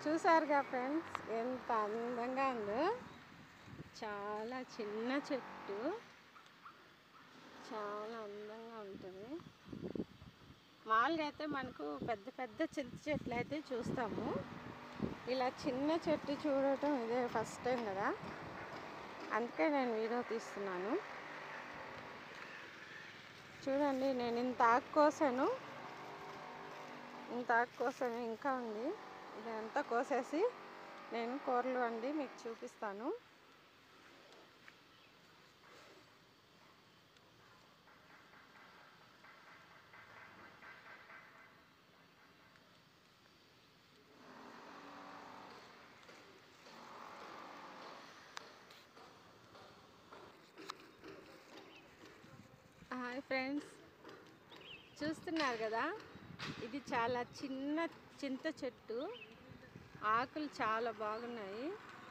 చూసారుగా ఫ్రెండ్స్ ఎంత అందంగా ఉందో చాలా చిన్న చెట్టు చాలా అందంగా ఉంటుంది మామూలుగా అయితే మనకు పెద్ద పెద్ద చింత చెట్లు అయితే చూస్తాము ఇలా చిన్న చెట్టు చూడటం ఇదే ఫస్ట్ టైం కదా అందుకే నేను వీడియో తీస్తున్నాను చూడండి నేను ఇంత ఆకు కోసాను ఇంత ఆకు కోసాను ఇంకా ఉంది ఇదంతా కోసేసి నేను కూరలు వండి మీకు చూపిస్తాను హాయ్ ఫ్రెండ్స్ చూస్తున్నారు కదా ఇది చాలా చిన్న చింత చెట్టు ఆకులు చాలా బాగున్నాయి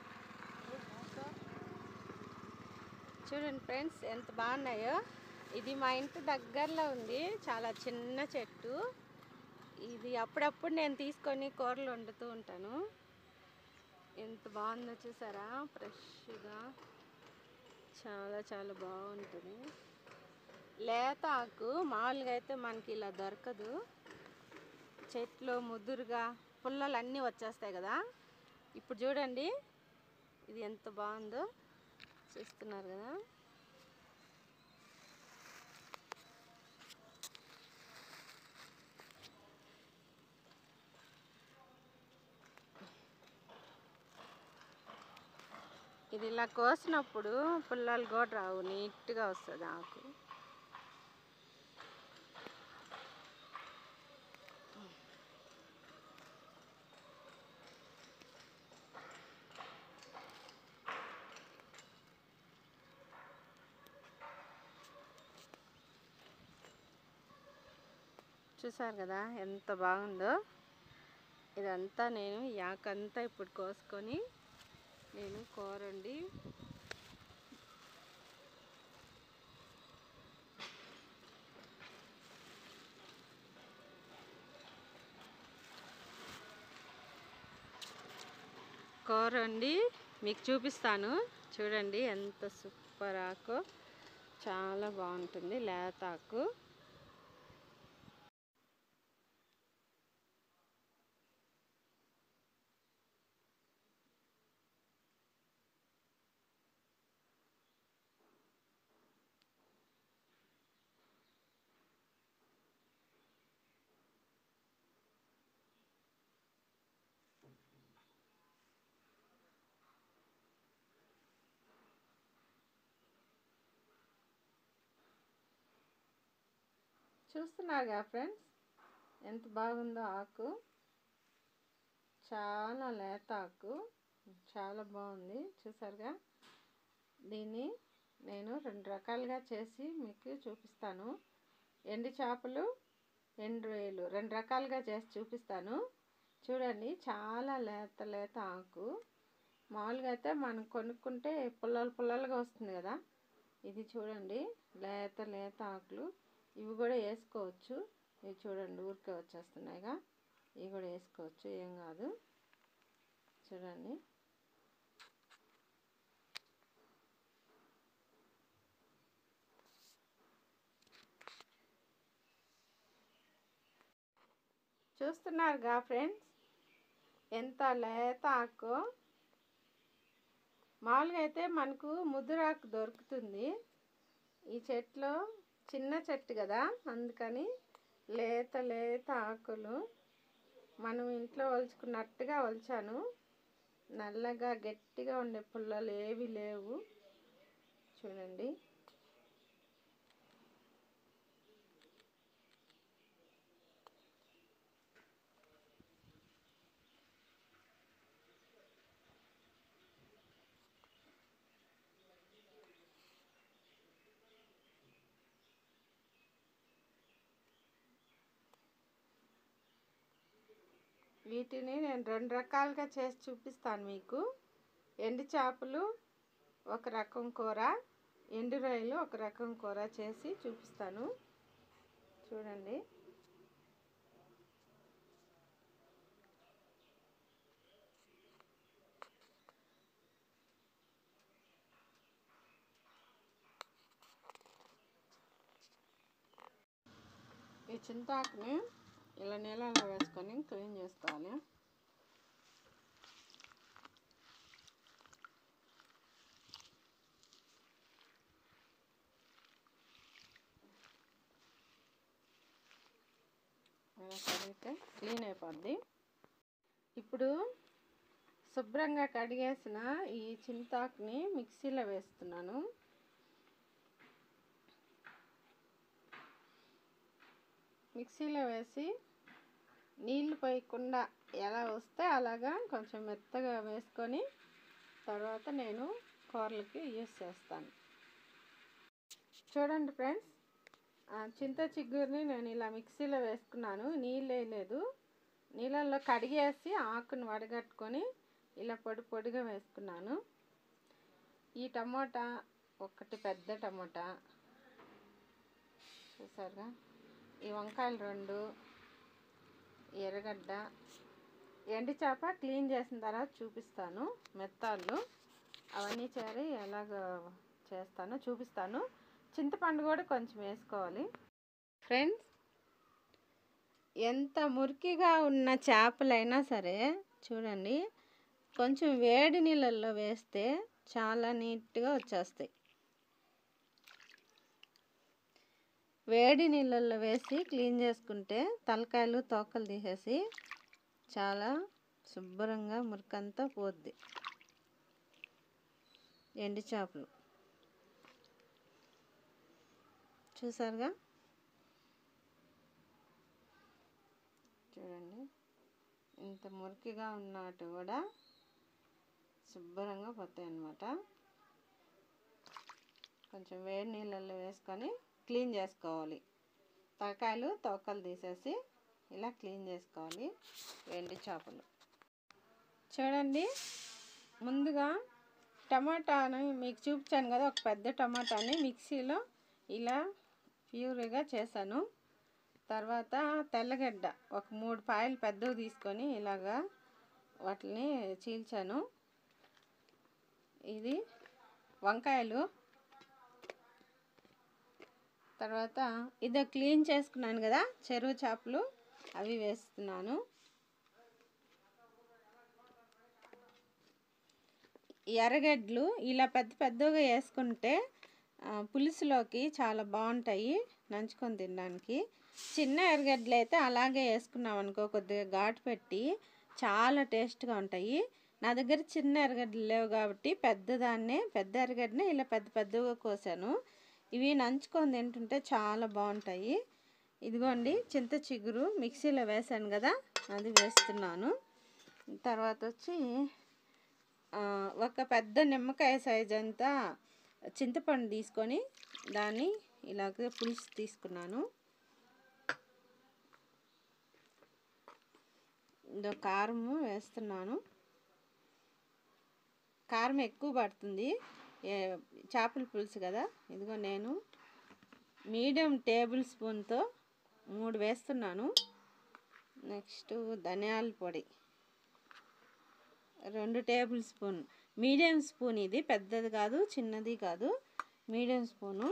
చూడండి ఫ్రెండ్స్ ఎంత బాగున్నాయో ఇది మా ఇంటి దగ్గరలో ఉంది చాలా చిన్న చెట్టు ఇది అప్పుడప్పుడు నేను తీసుకొని కూరలు వండుతూ ఉంటాను ఎంత బాగుందో చూసారా ఫ్రెష్గా చాలా చాలా బాగుంటుంది లేత ఆకు మామూలుగా అయితే మనకి ఇలా దొరకదు చెట్లు ముదురుగా పుల్లలు అన్నీ వచ్చేస్తాయి కదా ఇప్పుడు చూడండి ఇది ఎంత బాగుందో చూస్తున్నారు కదా ఇది ఇలా కోసినప్పుడు పుల్లలు కూడా రావు నీట్గా వస్తుంది ఆకు చూసారు కదా ఎంత బాగుందో ఇదంతా నేను ఈ ఆకంతా ఇప్పుడు కోసుకొని నేను కూర వండి కూర వండి మీకు చూపిస్తాను చూడండి ఎంత సూపర్ ఆకు చాలా బాగుంటుంది లేత ఆకు చూస్తున్నారుగా ఫ్రెండ్స్ ఎంత బాగుందో ఆకు చాలా లేత ఆకు చాలా బాగుంది చూసారుగా దీన్ని నేను రెండు రకాలుగా చేసి మీకు చూపిస్తాను ఎండు చేపలు ఎండు రొయ్యలు రెండు రకాలుగా చేసి చూపిస్తాను చూడండి చాలా లేత లేత ఆకు మామూలుగా అయితే మనం కొనుక్కుంటే పుల్లలు పుల్లలుగా వస్తుంది కదా ఇది చూడండి లేత లేత ఆకులు ఇవి కూడా వేసుకోవచ్చు ఇవి చూడండి ఊరికే వచ్చేస్తున్నాయిగా ఇవి కూడా వేసుకోవచ్చు ఏం కాదు చూడండి చూస్తున్నారుగా ఫ్రెండ్స్ ఎంత లేత ఆకు మామూలుగా అయితే మనకు ముదురాకు దొరుకుతుంది ఈ చెట్లో చిన్న చెట్టు కదా అందుకని లేత లేత ఆకులు మనం ఇంట్లో ఒలుచుకున్నట్టుగా ఒలిచాను నల్లగా గట్టిగా ఉండే పుల్లలు ఏవి లేవు చూడండి వీటిని నేను రెండు రకాలుగా చేసి చూపిస్తాను మీకు ఎండు చేపలు ఒక రకం కూర ఎండు రొయ్యలు ఒక రకం కూర చేసి చూపిస్తాను చూడండి ఈ చింతాకుని ఇలా నీళ్ళలో వేసుకొని క్లీన్ చేసుకోవాలి ఇలా కడిగితే క్లీన్ అయిపోద్ది ఇప్పుడు శుభ్రంగా కడిగేసిన ఈ చింతాకుని మిక్సీలో వేస్తున్నాను మిక్సీలో వేసి నీళ్ళు పోయకుండా ఎలా వస్తే అలాగా కొంచెం మెత్తగా వేసుకొని తర్వాత నేను కూరలకి యూస్ చేస్తాను చూడండి ఫ్రెండ్స్ చింత చిగురిని నేను ఇలా మిక్సీలో వేసుకున్నాను నీళ్ళు వేయలేదు నీళ్ళల్లో కడిగేసి ఆకును వడగట్టుకొని ఇలా పొడి పొడిగా వేసుకున్నాను ఈ టమోటా ఒకటి పెద్ద టమోటా చూసారుగా ఈ వంకాయలు రెండు ఎర్రగడ్డ ఎండి చేప క్లీన్ చేసిన తర్వాత చూపిస్తాను మెత్తాళ్ళు అవన్నీ చేరి ఎలాగ చేస్తానో చూపిస్తాను చింతపండు కూడా కొంచెం వేసుకోవాలి ఫ్రెండ్స్ ఎంత మురికిగా ఉన్న చేపలైనా సరే చూడండి కొంచెం వేడి నీళ్ళల్లో వేస్తే చాలా నీట్గా వచ్చేస్తాయి వేడి నీళ్ళల్లో వేసి క్లీన్ చేసుకుంటే తలకాయలు తోకలు తీసేసి చాలా శుభ్రంగా మురికంతా పోద్ది ఎండి చేపలు చూసారుగా చూడండి ఇంత మురికిగా ఉన్నట్టు కూడా శుభ్రంగా పోతాయి అన్నమాట కొంచెం వేడి నీళ్ళల్లో వేసుకొని క్లీన్ చేసుకోవాలి తలకాయలు తోకలు తీసేసి ఇలా క్లీన్ చేసుకోవాలి ఎండి చేపలు చూడండి ముందుగా టమాటాను మీకు చూపించాను కదా ఒక పెద్ద టమాటాని మిక్సీలో ఇలా ప్యూర్గా చేశాను తర్వాత తెల్లగడ్డ ఒక మూడు పాయలు పెద్దవి తీసుకొని ఇలాగా వాటిని చీల్చాను ఇది వంకాయలు తర్వాత ఇదో క్లీన్ చేసుకున్నాను కదా చెరువు చేపలు అవి వేస్తున్నాను ఎర్రగడ్డలు ఇలా పెద్ద పెద్దగా వేసుకుంటే పులుసులోకి చాలా బాగుంటాయి నంచుకొని తినడానికి చిన్న ఎర్రగడ్డలు అయితే అలాగే వేసుకున్నాం అనుకో కొద్దిగా ఘాటు పెట్టి చాలా టేస్ట్గా ఉంటాయి నా దగ్గర చిన్న ఎర్రగడ్డలు లేవు కాబట్టి పెద్దదాన్నే పెద్ద ఎర్రగడ్డనే ఇలా పెద్ద పెద్దగా కోసాను ఇవి నంచుకొని తింటుంటే చాలా బాగుంటాయి ఇదిగోండి చింత చిగురు మిక్సీలో వేసాను కదా అది వేస్తున్నాను తర్వాత వచ్చి ఒక పెద్ద నిమ్మకాయ సైజ్ అంతా చింతపండు తీసుకొని దాన్ని ఇలాగ పులుసు తీసుకున్నాను ఇదో కారము వేస్తున్నాను కారం ఎక్కువ పడుతుంది చేపల పులుసు కదా ఇదిగో నేను మీడియం టేబుల్ స్పూన్తో మూడు వేస్తున్నాను నెక్స్ట్ ధనియాల పొడి రెండు టేబుల్ స్పూన్ మీడియం స్పూన్ ఇది పెద్దది కాదు చిన్నది కాదు మీడియం స్పూను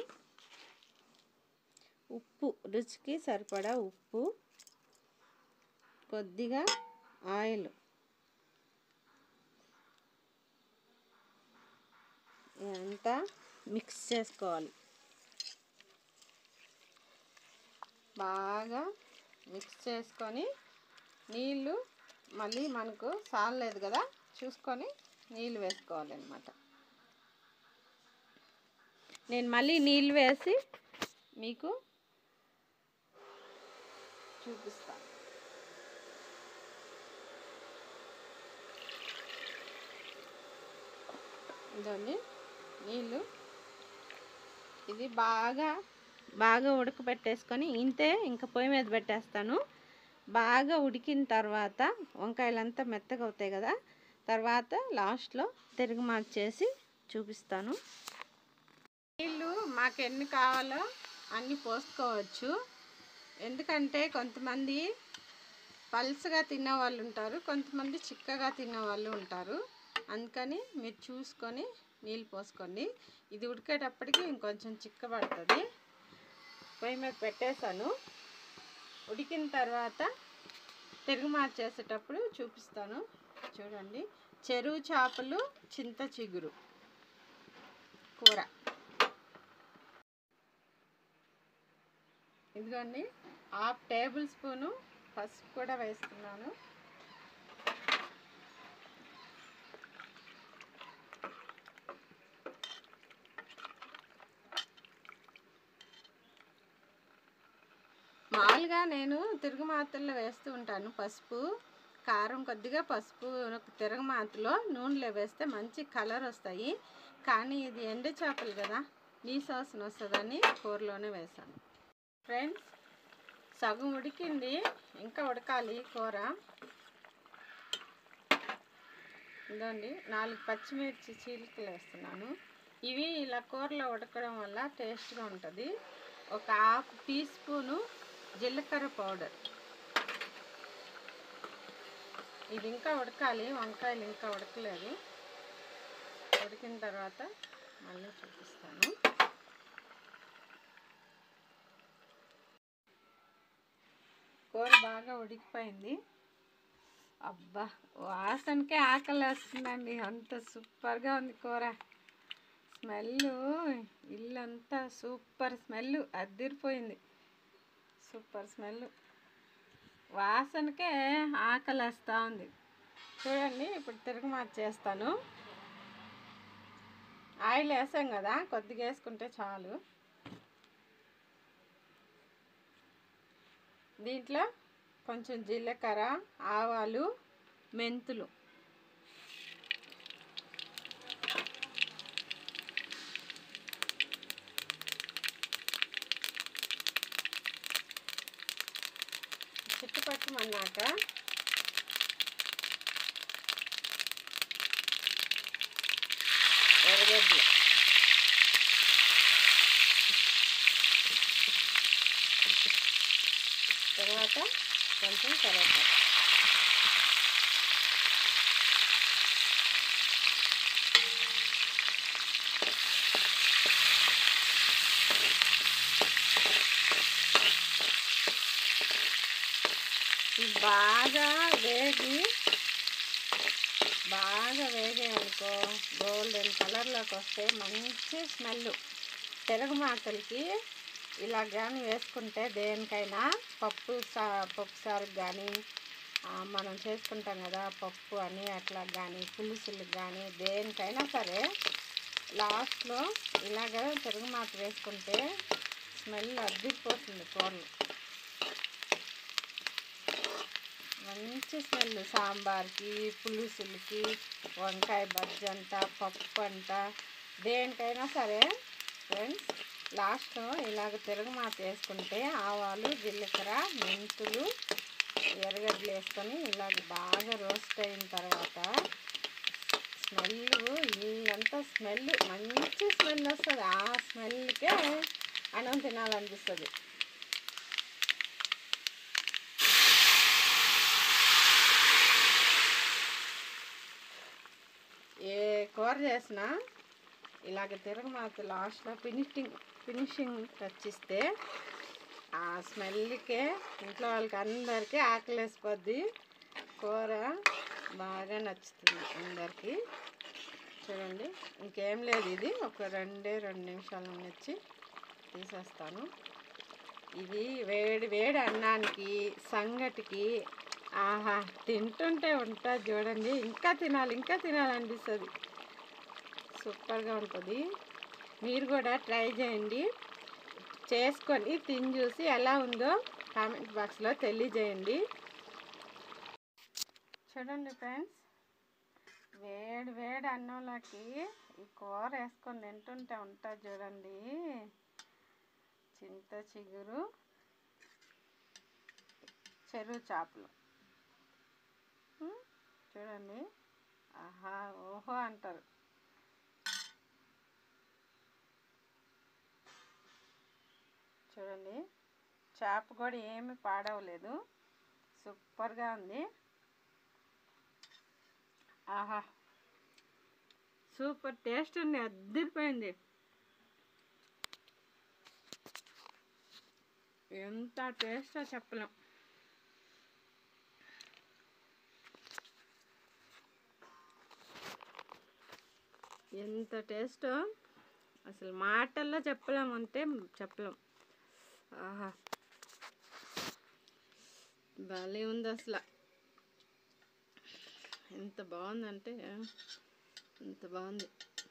ఉప్పు రుచికి సరిపడా ఉప్పు కొద్దిగా ఆయిల్ ఇదంతా మిక్స్ చేసుకోవాలి బాగా మిక్స్ చేసుకొని నీళ్ళు మళ్ళీ మనకు సాలలేదు కదా చూసుకొని నీళ్ళు వేసుకోవాలన్నమాట నేను మళ్ళీ నీళ్ళు వేసి మీకు చూపిస్తాను ఇదండి నీళ్ళు ఇది బాగా బాగా ఉడకబెట్టేసుకొని ఇంతే ఇంకా పొయ్యి మీద పెట్టేస్తాను బాగా ఉడికిన తర్వాత వంకాయలంతా మెత్తగా అవుతాయి కదా తర్వాత లాస్ట్లో తిరిగి మార్చేసి చూపిస్తాను నీళ్ళు మాకు ఎన్ని కావాలో అన్ని పోసుకోవచ్చు ఎందుకంటే కొంతమంది పల్సగా తినే వాళ్ళు ఉంటారు కొంతమంది చిక్కగా తినే వాళ్ళు ఉంటారు అందుకని మీరు చూసుకొని నీళ్ళు పోసుకోండి ఇది ఉడికేటప్పటికి ఇంకొంచెం చిక్కబడుతుంది పొయ్యి మీద పెట్టేశాను ఉడికిన తర్వాత తిరుగు మార్చేసేటప్పుడు చూపిస్తాను చూడండి చెరువు చేపలు చింత చిగురు కూర ఇదిగోండి హాఫ్ టేబుల్ స్పూను పసుపు కూడా వేస్తున్నాను మామూలుగా నేను తిరుగుమాతల్లో వేస్తూ ఉంటాను పసుపు కారం కొద్దిగా పసుపు తిరగమాతలో నూనెలో వేస్తే మంచి కలర్ వస్తాయి కానీ ఇది ఎండు చేపలు కదా నీ వాసన వస్తుందని కూరలోనే వేసాను ఫ్రెండ్స్ సగం ఉడికింది ఇంకా ఉడకాలి కూర ఇదండి నాలుగు పచ్చిమిర్చి చీలికలు వేస్తున్నాను ఇవి ఇలా కూరలో ఉడకడం వల్ల టేస్ట్గా ఉంటుంది ఒక హాఫ్ టీ స్పూను జీలకర్ర పౌడర్ ఇది ఇంకా ఉడకాలి వంకాయలు ఇంకా ఉడకలేదు ఉడికిన తర్వాత మళ్ళీ చూపిస్తాను కూర బాగా ఉడికిపోయింది అబ్బా వాసనకే ఆకలి వేస్తుందండి అంత సూపర్గా ఉంది కూర స్మెల్ ఇల్లంతా సూపర్ స్మెల్ అద్దిరిపోయింది సూపర్ స్మెల్ వాసనకే ఆకలి వేస్తూ ఉంది చూడండి ఇప్పుడు తిరుగు మార్చేస్తాను ఆయిల్ వేసాం కదా కొద్దిగా వేసుకుంటే చాలు దీంట్లో కొంచెం జీలకర్ర ఆవాలు మెంతులు చుట్టుపట్టమన్నాక ఎర్రగడ్డలు తర్వాత కొంచెం కరివేపాకు ఇవి బాగా వేగి బాగా వేగాయనుకో గోల్డెన్ కలర్లోకి వస్తే మంచి స్మెల్ తిరగమాతలకి ఇలా కానీ వేసుకుంటే దేనికైనా పప్పు సా పప్పు సారుకు కానీ మనం చేసుకుంటాం కదా పప్పు అని అట్లా కానీ పులుసులకు కానీ దేనికైనా సరే లాస్ట్లో ఇలాగ తిరగమాత వేసుకుంటే స్మెల్ అద్దిరిపోతుంది కూరలు మంచి స్మెల్ సాంబార్కి పులుసులకి వంకాయ బజ్జి అంట పప్పు అంట దేనికైనా సరే ఫ్రెండ్స్ లాస్ట్లో ఇలాగ తిరగమాత వేసుకుంటే ఆవాలు జీలకర్ర మెంతులు ఎర్రగడ్డలు వేసుకొని ఇలాగ బాగా రోస్ట్ అయిన తర్వాత స్మెల్ ఇల్లంతా స్మెల్ మంచి స్మెల్ వస్తుంది ఆ స్మెల్కే అన్నం తినాలనిపిస్తుంది ఏ కూర చేసినా ఇలాగ తిరగమాత లాస్ట్లో ఫినిషింగ్ ఫినిషింగ్ టచ్ ఇస్తే ఆ స్మెల్కే ఇంట్లో వాళ్ళకి అందరికీ ఆకలేసిపోద్ది కూర బాగా నచ్చుతుంది అందరికీ చూడండి ఇంకేం లేదు ఇది ఒక రెండే రెండు నిమిషాలు నచ్చి తీసేస్తాను ఇది వేడి వేడి అన్నానికి సంగటికి ఆహా తింటుంటే ఉంటుంది చూడండి ఇంకా తినాలి ఇంకా తినాలనిపిస్తుంది సూపర్గా ఉంటుంది మీరు కూడా ట్రై చేయండి చేసుకొని తిని చూసి ఎలా ఉందో కామెంట్ బాక్స్లో తెలియజేయండి చూడండి ఫ్రెండ్స్ వేడి వేడి అన్నంలోకి ఈ కూర వేసుకొని తింటుంటే ఉంటుంది చూడండి చింత చిగురు చెరువు చేపలు ఉమ్, చూడండి ఆహా ఓహో అంటారు చూడండి చేప కూడా ఏమి పాడవలేదు సూపర్గా ఉంది ఆహా సూపర్ టేస్ట్ ఉంది అద్దరిపోయింది ఎంత టేస్టో చెప్పలేం ఎంత టేస్టో అసలు మాటల్లో చెప్పలేమంటే చెప్పలేం ఆహా భలే ఉంది అసలు ఎంత బాగుందంటే ఎంత బాగుంది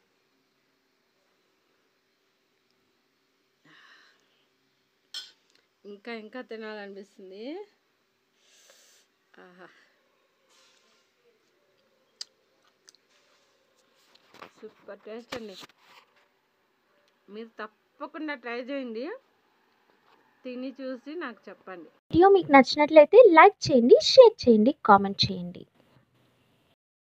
ఇంకా ఇంకా తినాలనిపిస్తుంది ఆహా సూపర్ టేస్ట్ అండి మీరు తప్పకుండా ట్రై చేయండి తిని చూసి నాకు చెప్పండి వీడియో మీకు నచ్చినట్లయితే లైక్ చేయండి షేర్ చేయండి కామెంట్ చేయండి